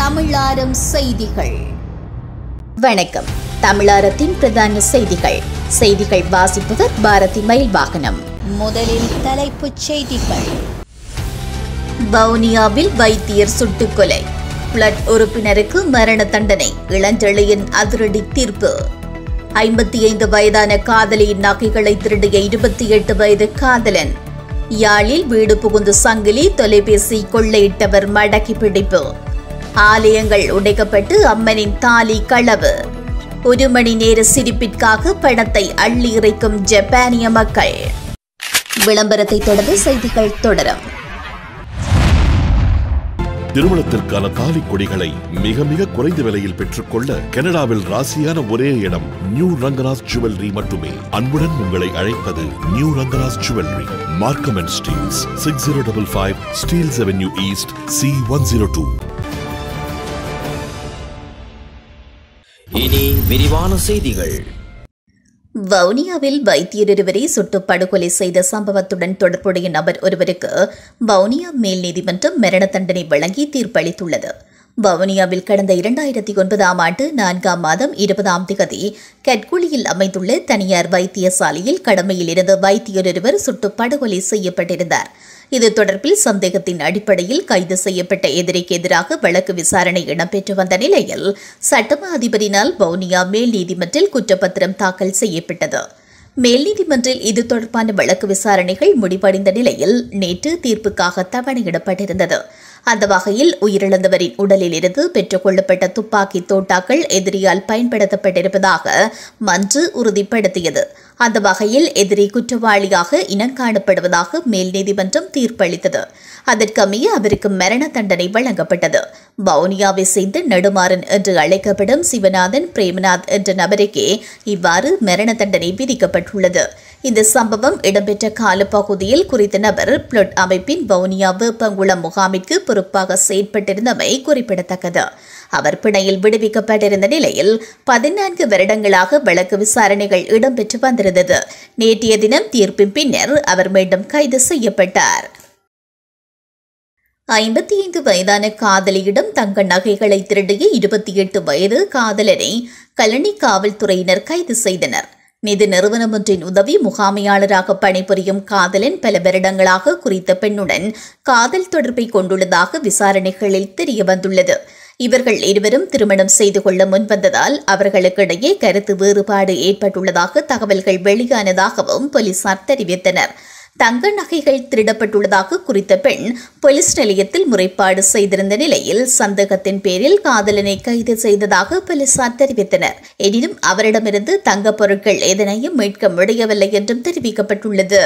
தமிழாரம் செய்திகள் வணக்கம் தமிழாரத்தின் பிரதான செய்திகள் செய்திகள் வாசிப்பவர் பாரதி மயில் வாகனம் முதலில் தலைப்புச் செய்திகள் வவுனியாவில் வைத்தியர் சுட்டுக்கொலை பிளட் உறுப்பினருக்கு மரண தண்டனை இளஞ்செழியின் அதிரடி தீர்ப்பு ஐம்பத்தி ஐந்து வயதான காதலியின் நகைகளை திருடிய இருபத்தி எட்டு வயது காதலன் யாழில் வீடு புகுந்து சங்கிலி தொலைபேசி கொள்ளையிட்டவர் மடக்கி பிடிப்பு ஆலயங்கள் உடைக்கப்பட்டு அம்மனின் தாலி களவு ஒரு மணி நேர சிரிப்பிற்காக பணத்தை அள்ளி இறைக்கும் ஜப்பானிய மக்கள் விளம்பரத்தை தொடர்ந்து செய்திகள் தொடரும் திருமணத்திற்கான தாலி கொடிகளை மிக மிக குறைந்த விலையில் பெற்றுக்கொள்ள கனடாவில் ராசியான ஒரே இடம் நியூ ரங்கராஜ் ஜுவல்லரி மட்டுமே அன்புடன் உங்களை அழைப்பது new Rangaraj jewellery Markham and Steeles six zero double five Steeles avenue east C one zero two இனி விரிவான செய்திகள் வவுனியாவில் வைத்தியர் ஒருவரை சுட்டு படுகொலை செய்த சம்பவத்துடன் தொடர்புடைய நபர் ஒருவருக்கு வவுனியா மேல் நீதிமன்றம் மரண தண்டனை வழங்கி தீர்ப்பளித்துள்ளது வவுனியாவில் கடந்த இரண்டாயிரத்தி ஒன்பதாம் ஆண்டு நான்காம் மாதம் இருபதாம் திகதி கட்குழியில் அமைந்துள்ள தனியார் வைத்தியசாலையில் கடமையில் இருந்த வைத்தியர் ஒருவர் சுட்டு படுகொலை செய்யப்பட்டிருந்தார் இது தொடர்பில் சந்தேகத்தின் அடிப்படையில் கைது செய்யப்பட்ட எதிரிக்கு எதிராக வழக்கு விசாரணை இடம்பெற்று வந்த நிலையில் சட்டமா அதிபரினால் வவுனியா மேல் நீதிமன்றில் குற்றப்பத்திரம் தாக்கல் செய்யப்பட்டது மேல் நீதிமன்றில் இது தொடர்பான வழக்கு விசாரணைகள் முடிவடைந்த நிலையில் நேற்று தீர்ப்புக்காக தவணையிடப்பட்டிருந்தது அந்த வகையில் உயிரிழந்தவரின் உடலில் இருந்து பெற்றுக் கொள்ளப்பட்ட துப்பாக்கி தோட்டாக்கள் எதிரியால் பயன்படுத்தப்பட்டிருப்பதாக மன்று உறுதிப்படுத்தியது அந்த வகையில் எதிரி குற்றவாளியாக இனங்காணப்படுவதாக மேல் நீதிமன்றம் தீர்ப்பளித்தது அதற்கமைய அவருக்கு மரண தண்டனை வழங்கப்பட்டது வவுனியாவை சேர்ந்த நெடுமாறன் என்று அழைக்கப்படும் சிவநாதன் பிரேமநாத் என்ற நபருக்கே இவ்வாறு மரண தண்டனை விதிக்கப்பட்டுள்ளது இந்த சம்பவம் இடம்பெற்ற காலப்பகுதியில் குறித்த நபர் பிளட் அமைப்பின் வவுனியா வேப்பங்குளம் முகாமிற்கு பொறுப்பாக செயற்பட்டிருந்தமை குறிப்பிடத்தக்கது அவர் பிணையில் விடுவிக்கப்பட்டிருந்த நிலையில் பதினான்கு வருடங்களாக வழக்கு விசாரணைகள் இடம்பெற்று வந்திருந்தது நேற்றைய தினம் தீர்ப்பின் பின்னர் அவர் மீண்டும் கைது செய்யப்பட்டார் ஐம்பத்தி ஐந்து வயதான காதலியிடம் தங்க நகைகளை திருடிய இருபத்தி எட்டு வயது காதலனை கழனி காவல்துறையினர் கைது செய்தனர் நிதி நிறுவனம் ஒன்றின் உதவி முகாமையாளராக பணிபுரியும் காதலன் பல வருடங்களாக குறித்த பெண்ணுடன் காதல் தொடர்பை கொண்டுள்ளதாக விசாரணைகளில் தெரியவந்துள்ளது இவர்கள் இருவரும் திருமணம் செய்து கொள்ள முன்வந்ததால் அவர்களுக்கிடையே கருத்து வேறுபாடு ஏற்பட்டுள்ளதாக தகவல்கள் வெளியானதாகவும் போலீசார் தெரிவித்தனர் தங்க நகைகள் திருடப்பட்டுள்ளதாக குறித்த பெண் போலீஸ் நிலையத்தில் முறைப்பாடு செய்திருந்த நிலையில் சந்தேகத்தின் பேரில் காதலனை கைது செய்ததாக போலீசார் தெரிவித்தனர் எனினும் அவரிடமிருந்து தங்கப் பொருட்கள் எதனையும் மீட்க முடியவில்லை என்றும் தெரிவிக்கப்பட்டுள்ளது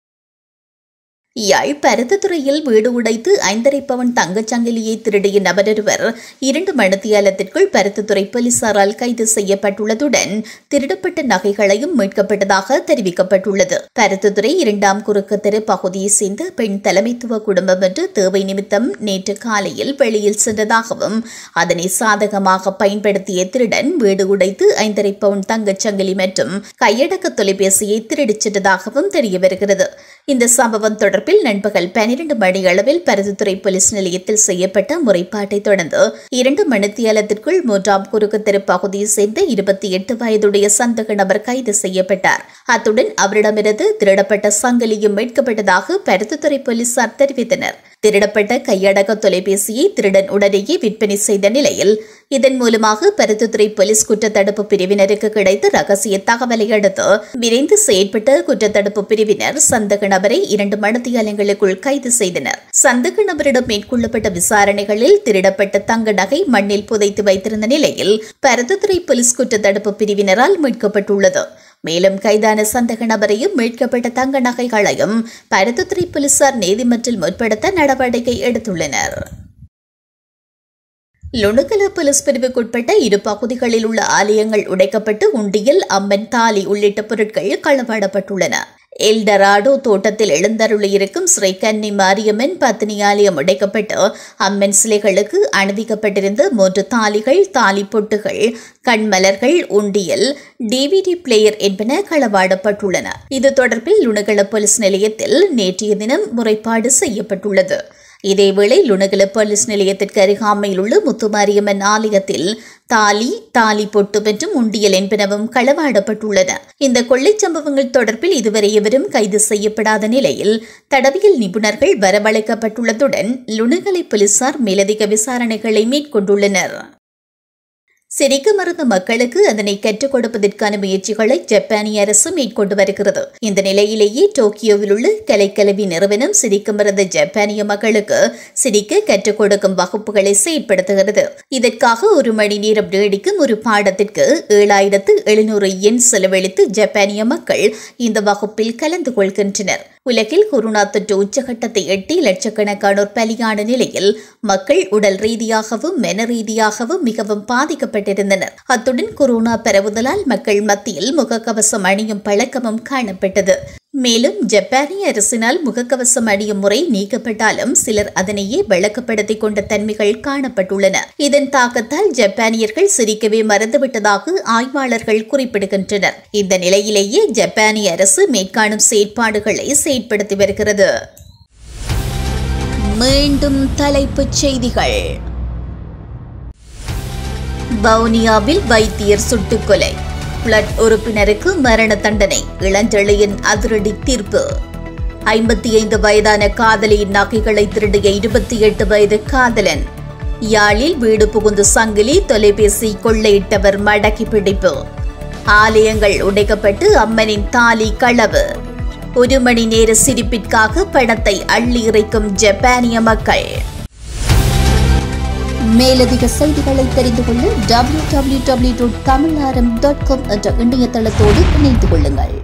யாழ் பருத்தத்துறையில் வீடு உடைத்து ஐந்தரை பவன் தங்கச் சங்கிலியை திருடிய நபரொருவர் இரண்டு மணித்தியாலத்திற்குள் பருத்தத்துறை போலீசாரால் கைது செய்யப்பட்டுள்ளதுடன் திருடப்பட்ட நகைகளையும் மீட்கப்பட்டதாக தெரிவிக்கப்பட்டுள்ளது பருத்தத்துறை இரண்டாம் குறுக்கு தெரு பகுதியைச் சேர்ந்த பெண் தலைமைத்துவ குடும்பம் என்று தேவை நிமித்தம் நேற்று காலையில் வெளியில் சென்றதாகவும் அதனை சாதகமாக பயன்படுத்திய திருடன் வீடு உடைத்து ஐந்தரை பவுன் தங்கச் சங்கிலி மற்றும் கையடக்க தொலைபேசியை திருடிச் சென்றதாகவும் தெரியவருகிறது இந்த சம்பவம் தொடர்பில் நண்பகல் பனிரெண்டு மணி அளவில் பருத்தித்துறை போலீஸ் நிலையத்தில் செய்யப்பட்ட முறைப்பாட்டை தொடர்ந்து இரண்டு மணித்தியாலத்திற்குள் மூன்றாம் குறுக்கு தெரு பகுதியைச் சேர்ந்த இருபத்தி எட்டு வயதுடைய சந்தக நபர் கைது செய்யப்பட்டார் அத்துடன் அவரிடமிருந்து திருடப்பட்ட சங்கிலியும் மீட்கப்பட்டதாக பருத்தித்துறை போலீசார் தெரிவித்தனர் திருடப்பட்ட கையடக்க தொலைபேசியை திருடன் உடனேயே விற்பனை செய்த நிலையில் இதன் மூலமாக பருத்தித்துறை போலீஸ் குற்றத்தடுப்பு பிரிவினருக்கு கிடைத்த ரகசிய தகவலை அடுத்து விரைந்து செயற்பட்ட குற்றத்தடுப்பு பிரிவினர் சந்தக நபரை இரண்டு மணத்தியாலங்களுக்குள் கைது செய்தனர் சந்தக நபரிடம் மேற்கொள்ளப்பட்ட விசாரணைகளில் திருடப்பட்ட தங்க நகை மண்ணில் புதைத்து வைத்திருந்த நிலையில் பருத்தித்துறை போலீஸ் குற்றத்தடுப்பு பிரிவினரால் மீட்கப்பட்டுள்ளது மேலும் கைதான சந்தக நபரையும் மீட்கப்பட்ட தங்க நகைகளையும் பருத்தித்துறை போலீசார் நீதிமன்றில் முற்படுத்த நடவடிக்கை எடுத்துள்ளனர் லுணுகல போலீஸ் பிரிவுக்குட்பட்ட இரு பகுதிகளில் உள்ள ஆலயங்கள் உடைக்கப்பட்டு உண்டியல் அம்மன் தாலி உள்ளிட்ட பொருட்கள் களவாடப்பட்டுள்ளன எல்டராடோ தோட்டத்தில் எழுந்தருளியிருக்கும் ஸ்ரீ கன்னி மாரியம்மன் பத்தினி ஆலயம் உடைக்கப்பட்டு அம்மன் சிலைகளுக்கு அணிவிக்கப்பட்டிருந்த மூன்று தாலிகள் தாலி பொட்டுகள் கண்மலர்கள் உண்டியல் டிவிடி பிளேயர் என்பன களவாடப்பட்டுள்ளன இது தொடர்பில் லுணகள போலீஸ் நிலையத்தில் நேற்றைய தினம் முறைப்பாடு செய்யப்பட்டுள்ளது இதேவேளை லுணகல போலீஸ் நிலையத்திற்கு அருகாமையில் உள்ள முத்துமாரியம்மன் ஆலயத்தில் தாலி தாலி பொட்டு மற்றும் உண்டியல் என்பனவும் களவாடப்பட்டுள்ளன இந்த கொள்ளைச் சம்பவங்கள் தொடர்பில் இதுவரை எவரும் கைது செய்யப்படாத நிலையில் தடவியல் நிபுணர்கள் வரவழைக்கப்பட்டுள்ளதுடன் லுணகலை போலீசார் மேலதிக விசாரணைகளை மேற்கொண்டுள்ளனர் சிரிக்க மருந்த மக்களுக்கு அதனை கற்றுக் கொடுப்பதற்கான முயற்சிகளை ஜப்பானிய அரசு மேற்கொண்டு வருகிறது இந்த நிலையிலேயே டோக்கியோவில் உள்ள கலைக்கல்வி நிறுவனம் சிரிக்க மருந்த ஜப்பானிய மக்களுக்கு சிரிக்க கற்றுக் கொடுக்கும் வகுப்புகளை செயற்படுத்துகிறது இதற்காக ஒரு மணி நேரம் நீடிக்கும் ஒரு பாடத்திற்கு ஏழாயிரத்து எழுநூறு எண் செலவழித்து ஜப்பானிய மக்கள் இந்த வகுப்பில் கலந்து கொள்கின்றனர் உலகில் கொரோனா தொற்று உச்சகட்டத்தை எட்டி லட்சக்கணக்கானோர் பலியான நிலையில் மக்கள் உடல் ரீதியாகவும் மன ரீதியாகவும் மிகவும் பாதிக்கப்பட்டிருந்தனர் அத்துடன் கொரோனா பரவுதலால் மக்கள் மத்தியில் முகக்கவசம் அணியும் பழக்கமும் காணப்பட்டது மேலும் ஜப்பானிய அரசினால் முகக்கவசம் அணியும் முறை நீக்கப்பட்டாலும் சிலர் அதனையே விளக்கப்படுத்திக் கொண்ட தன்மைகள் காணப்பட்டுள்ளன இதன் தாக்கத்தால் ஜப்பானியர்கள் சிரிக்கவே மறந்துவிட்டதாக ஆய்வாளர்கள் குறிப்பிடுகின்றனர் இந்த நிலையிலேயே ஜப்பானிய அரசு மேற்காணும் செயற்பாடுகளை செயற்படுத்தி வருகிறது மீண்டும் தலைப்புச் செய்திகள் வவுனியாவில் வைத்தியர் சுட்டுக்கொலை பிளட் உறுப்பினருக்கு மரண தண்டனை இளஞ்செழியின் அதிரடி தீர்ப்பு ஐம்பத்தி ஐந்து வயதான காதலியின் நகைகளை திருடிய இருபத்தி எட்டு வயது காதலன் யாழில் வீடு புகுந்து சங்கிலி தொலைபேசி கொள்ளையிட்டவர் மடக்கி பிடிப்பு ஆலயங்கள் உடைக்கப்பட்டு அம்மனின் தாலி களவு ஒரு மணி நேர சிரிப்பிற்காக பணத்தை அள்ளி இறைக்கும் ஜப்பானிய மக்கள் மேலதிக செய்திகளை தெரிந்து கொள்ள W W W dot Tamil dot com என்ற இணையதளத்தோடு இணைந்து கொள்ளுங்கள்